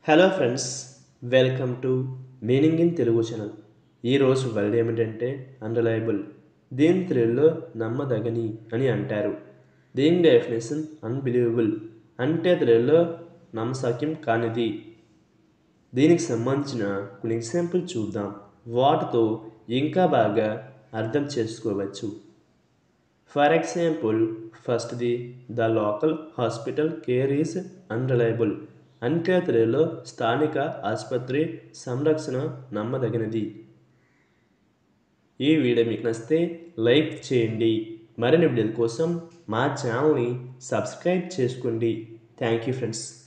hello friends welcome to meaning in Telugu channel ఈరోజు word ఏమిటంటే unreliable దీని తెలుగులో నమ్మదగని అని అంటారు దీని డెఫినేషన్ అన్బిలీవబుల్ అంటే తెలుగులో నమ్మసక్యం కానిది దీనికి సంబంధించిన కొన్ని ఎగ్జాంపుల్ చూద్దాం వాటితో ఇంకా బాగా అర్థం చేసుకోవచ్చు ఫర్ ఎగ్జాంపుల్ ఫస్ట్ది the local hospital care is unreliable అంటే తెలుగులో స్థానిక ఆసుపత్రి సంరక్షణ నమ్మదగినది ఈ వీడియో మీకు నచ్చితే లైక్ చేయండి మరిన్ని వీడియోల కోసం మా ఛానల్ని సబ్స్క్రైబ్ చేసుకోండి థ్యాంక్ యూ ఫ్రెండ్స్